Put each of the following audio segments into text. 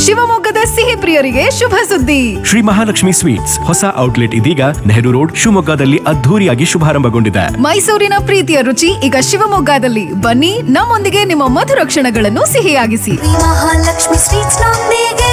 ಶಿವಮೊಗ್ಗದ ಸಿಹಿ ಪ್ರಿಯರಿಗೆ ಶುಭ ಸುದ್ದಿ ಶ್ರೀ ಮಹಾಲಕ್ಷ್ಮಿ ಸ್ವೀಟ್ಸ್ ಹೊಸ ಔಟ್ಲೆಟ್ ಇದೀಗ ನೆಹರು ರೋಡ್ ಶಿವಮೊಗ್ಗದಲ್ಲಿ ಅದ್ಧೂರಿಯಾಗಿ ಶುಭಾರಂಭಗೊಂಡಿದೆ ಮೈಸೂರಿನ ಪ್ರೀತಿಯ ರುಚಿ ಈಗ ಶಿವಮೊಗ್ಗದಲ್ಲಿ ಬನ್ನಿ ನಮ್ಮೊಂದಿಗೆ ನಿಮ್ಮ ಮಧುರ ಕ್ಷಣಗಳನ್ನು ಸಿಹಿಯಾಗಿಸಿ ಮಹಾಲಕ್ಷ್ಮಿ ಸ್ವೀಟ್ಸ್ ನೊಂದಿಗೆ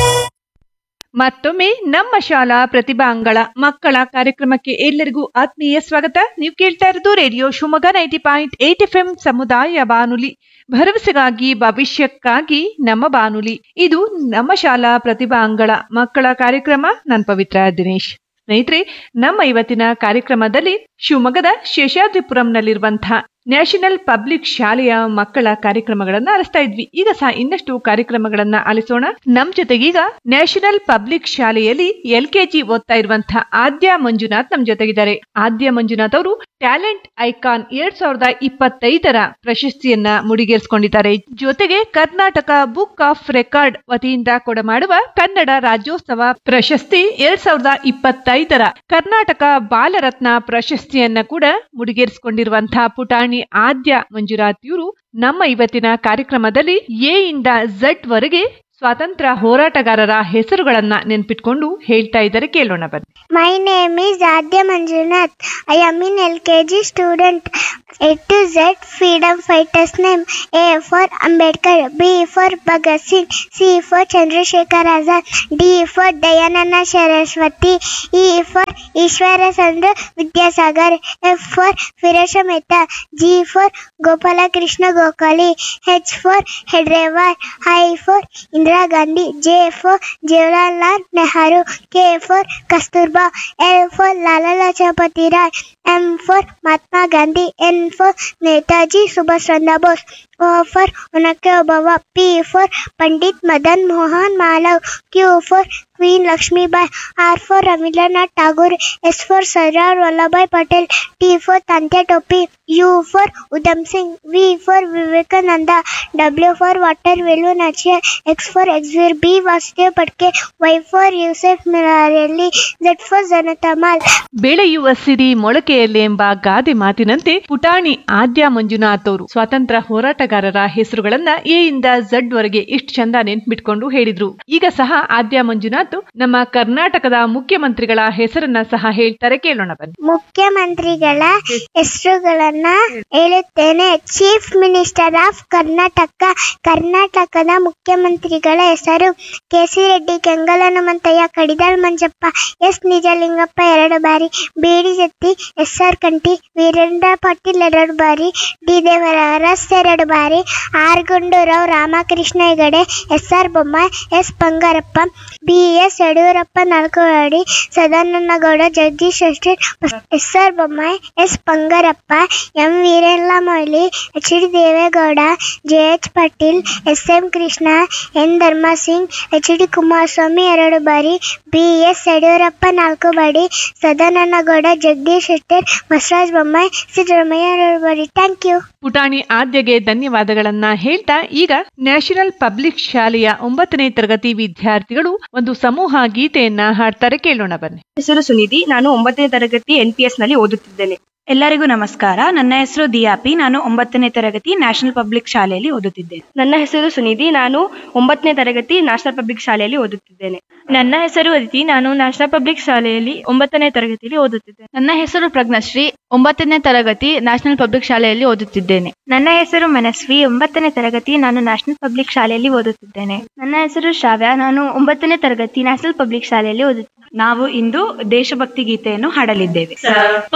ಮತ್ತೊಮ್ಮೆ ನಮ್ಮ ಶಾಲಾ ಪ್ರತಿಭಾಂಗಳ ಮಕ್ಕಳ ಕಾರ್ಯಕ್ರಮಕ್ಕೆ ಎಲ್ಲರಿಗೂ ಆತ್ಮೀಯ ಸ್ವಾಗತ ನೀವು ಕೇಳ್ತಾ ಇರೋದು radio Shivamogga ninety point eight F M ಸಮುದಾಯ ಬಾನುಲಿ ಭರವಸೆಗಾಗಿ ಭವಿಷ್ಯಕ್ಕಾಗಿ ನಮ್ಮ ಬಾನುಲಿ ಇದು ನಮ್ಮ ಶಾಲಾ ಪ್ರತಿಭಾಂಗಳ ಮಕ್ಕಳ ಕಾರ್ಯಕ್ರಮ ನಾನು ಪವಿತ್ರ ದಿನೇಶ್ ಸ್ನೇಹಿತರೆ ನಮ್ಮ ಇವತ್ತಿನ ಕಾರ್ಯಕ್ರಮದಲ್ಲಿ ಶಿವಮೊಗ್ಗದ ಶೇಷಾದ್ರಿಪುರಂನಲ್ಲಿರುವಂತಹ ನ್ಯಾಷನಲ್ ಪಬ್ಲಿಕ್ ಶಾಲೆಯ ಮಕ್ಕಳ ಕಾರ್ಯಕ್ರಮಗಳನ್ನ ಆಲಿಸ್ತಾ ಇದ್ವಿ ಈಗ ಸಹ ಇನ್ನಷ್ಟು ಕಾರ್ಯಕ್ರಮಗಳನ್ನ ಆಲಿಸೋಣ ನಮ್ ಜೊತೆಗೀಗ ನ್ಯಾಷನಲ್ ಪಬ್ಲಿಕ್ ಶಾಲೆಯಲ್ಲಿ ಎಲ್ ಕೆಜಿ ಓದ್ತಾ ಇರುವಂತಹ ಆದ್ಯ ಮಂಜುನಾಥ್ ನಮ್ ಜೊತೆಗಿದ್ದಾರೆ ಆದ್ಯ ಮಂಜುನಾಥ್ ಅವರು ಟ್ಯಾಲೆಂಟ್ ಐಕಾನ್ ಎರಡ್ ಸಾವಿರದ ಇಪ್ಪತ್ತೈದರ ಪ್ರಶಸ್ತಿಯನ್ನ ಮುಡಿಗೇರಿಸಿಕೊಂಡಿದ್ದಾರೆ ಜೊತೆಗೆ ಕರ್ನಾಟಕ ಬುಕ್ ಆಫ್ ರೆಕಾರ್ಡ್ ವತಿಯಿಂದ ಕೊಡಮಾಡುವ ಕನ್ನಡ ರಾಜ್ಯೋತ್ಸವ ಪ್ರಶಸ್ತಿ ಎರಡ್ ಸಾವಿರದ ಇಪ್ಪತ್ತೈದರ ಕರ್ನಾಟಕ ಬಾಲರತ್ನ ಪ್ರಶಸ್ತಿಯನ್ನ ಕೂಡ ಮುಡಿಗೇರಿಸಿಕೊಂಡಿರುವಂತಹ ಪುಟಾಣಿ ಆದ್ಯ ಮಂಜುನಾಥ್ ಇವರು ನಮ್ಮ ಇವತ್ತಿನ ಕಾರ್ಯಕ್ರಮದಲ್ಲಿ ಎ ಇಂದ ಝಡ್ ವರೆಗೆ ಸ್ವಾತಂತ್ರ್ಯ ಹೋರಾಟಗಾರರ ಹೆಸರುಗಳನ್ನ ನೆನ್ಪಿಟ್ಕೊಂಡು ಹೇಳ್ತಾ ಇದ್ದಾರೆ ಕೇಳೋಣ ಬನ್ನಿ My name is Adya Manjunath. I am in LKG student. A to Z freedom fighters name. A for Ambedkar. B for Bhagat Singh. C for Chandrasekhar Azad. D for Dayanana Saraswati. E for Ishwara Chandra Vidyasagar. F for Firasha Mehta. G for Gopala Krishna Gokhale. H for Hedrewar. I for Indira Gandhi. J for Jawaharlal Nehru. K for Kasturba. L for Lala Lajpati Rai. M for Mahatma Gandhi. N for Netaji Subhash Chandra Bose. O for Unake Obama. P for Pandit Madan Mohan Malav. Q for Queen Lakshmi Bai. R for Ravindranath Tagore. S for Sardar Vallabhbhai Patel. T for Tantya Topi. U for Udham Singh. V for Vivekananda. W for Water Velu Nachia. X for Exir. B Vasudev Patke. Y for Yusuf Mirarelli. Z for Janata Mal. ಬೆಳೆಯುವ ಸಿರಿ ಮೊಳಕೆಯಲ್ಲಿ ಎಂಬ ಗಾದೆ ಮಾತಿನಂತೆ ಪುಟಾಣಿ ಆದ್ಯ ಮಂಜುನಾಥ್ ಅವರು ಸ್ವಾತಂತ್ರ್ಯ ಹೋರಾಟಗಾರರ ಹೆಸರುಗಳನ್ನ A ಇಂದ Z ವರೆಗೆ ಇಷ್ಟು ಚಂದ ನೆನ್ಪಿಟ್ಕೊಂಡು ಹೇಳಿದ್ರು ಈಗ ಸಹ ಆದ್ಯ ಮಂಜುನಾಥ್ ನಮ್ಮ ಕರ್ನಾಟಕದ ಮುಖ್ಯಮಂತ್ರಿಗಳ ಹೆಸರನ್ನ ಸಹ ಹೇಳ್ತಾರೆ ಕೇಳೋಣ ಬನ್ನಿ ಮುಖ್ಯಮಂತ್ರಿಗಳ ಹೆಸರುಗಳನ್ನ ಹೇಳುತ್ತೇನೆ ಚೀಫ್ ಮಿನಿಸ್ಟರ್ ಆಫ್ ಕರ್ನಾಟಕ ಕರ್ನಾಟಕದ ಮುಖ್ಯಮಂತ್ರಿಗಳ ಹೆಸರು ಕೆಸಿ ರೆಡ್ಡಿ ಕೆಂಗಲ ಹನುಮಂತಯ್ಯ ಕಡಿದಾಳ್ ಮಂಜಪ್ಪ ಎಸ್ ನಿಜಲಿಂಗಪ್ಪ ಎರಡು ಬಾರಿ BD Jatti S R Kanthi Veerendra Patil ಎರಡು ಬಾರಿ ಡಿ ದೇವರಸ್ ಎರಡು ಬಾರಿ R Gundu Rao Ramakrishna Hegde S R Bommai S Bangarappa B S Yediyurappa ನಾಲ್ಕು ಬಾರಿ Sadananda Gowda Jagadish Shettar S R Bommai S Bangarappa M Veerendra Moily H D Deve Gowda J H Patil S M Krishna N Dharam Singh H D Kumaraswamy ಎರಡು ಬಾರಿ ಬಿ ಎಸ್ ಯಡಿಯೂರಪ್ಪ ನಾಲ್ಕು ಬಾರಿ ಸದಾನಂದ ಗೌಡ ಜಗದೀಶ್ ಶೆಟ್ಟರ್ ಬಸವರಾಜ ಬೊಮ್ಮಾಯಿ ಸಿದ್ದರಾಮಯ್ಯ ಎರಡು ಬಾರಿ ಥ್ಯಾಂಕ್ ಯು ಪುಟಾಣಿ ಆದ್ಯಗೆ ಧನ್ಯವಾದಗಳನ್ನ ಹೇಳ್ತಾ ಈಗ ನ್ಯಾಷನಲ್ ಪಬ್ಲಿಕ್ ಶಾಲೆಯ ಒಂಬತ್ತನೇ ತರಗತಿ ವಿದ್ಯಾರ್ಥಿಗಳು ಒಂದು ಸಮೂಹ ಗೀತೆಯನ್ನ ಹಾಡ್ತಾರೆ ಕೇಳೋಣ ಬನ್ನಿ ಹೆಸರು ಸುನಿಧಿ ನಾನು ಒಂಬತ್ತನೇ ತರಗತಿ ಎನ್ ಪಿ ಎಸ್ ನಲ್ಲಿ ಓದುತ್ತಿದ್ದೇನೆ ಎಲ್ಲರಿಗೂ ನಮಸ್ಕಾರ ನನ್ನ ಹೆಸರು ದಿಯಾಪಿ ನಾನು ಒಂಬತ್ತನೇ ತರಗತಿ ನ್ಯಾಷನಲ್ ಪಬ್ಲಿಕ್ ಶಾಲೆಯಲ್ಲಿ ಓದುತ್ತಿದ್ದೇನೆ ನನ್ನ ಹೆಸರು ಸುನಿಧಿ ನಾನು ಒಂಬತ್ತನೇ ತರಗತಿ ನ್ಯಾಷನಲ್ ಪಬ್ಲಿಕ್ ಶಾಲೆಯಲ್ಲಿ ಓದುತ್ತಿದ್ದೇನೆ ನನ್ನ ಹೆಸರು ಅದಿತಿ ನಾನು ನ್ಯಾಷನಲ್ ಪಬ್ಲಿಕ್ ಶಾಲೆಯಲ್ಲಿ ಒಂಬತ್ತನೇ ತರಗತಿಯಲ್ಲಿ ಓದುತ್ತಿದ್ದೇನೆ ನನ್ನ ಹೆಸರು ಪ್ರಜ್ಞಶ್ರೀ ಒಂಬತ್ತನೇ ತರಗತಿ ನ್ಯಾಷನಲ್ ಪಬ್ಲಿಕ್ ಶಾಲೆಯಲ್ಲಿ ಓದುತ್ತಿದ್ದೇನೆ ನನ್ನ ಹೆಸರು ಮನಸ್ವಿ ಒಂಬತ್ತನೇ ತರಗತಿ ನಾನು ನ್ಯಾಷನಲ್ ಪಬ್ಲಿಕ್ ಶಾಲೆಯಲ್ಲಿ ಓದುತ್ತಿದ್ದೇನೆ ನನ್ನ ಹೆಸರು ಶ್ರಾವ್ಯ ನಾನು ಒಂಬತ್ತನೇ ತರಗತಿ ನ್ಯಾಷನಲ್ ಪಬ್ಲಿಕ್ ಶಾಲೆಯಲ್ಲಿ ಓದುತ್ತಿದ್ದೇನೆ ನಾವು ಇಂದು ದೇಶಭಕ್ತಿ ಗೀತೆಯನ್ನು ಹಾಡಲಿದ್ದೇವೆ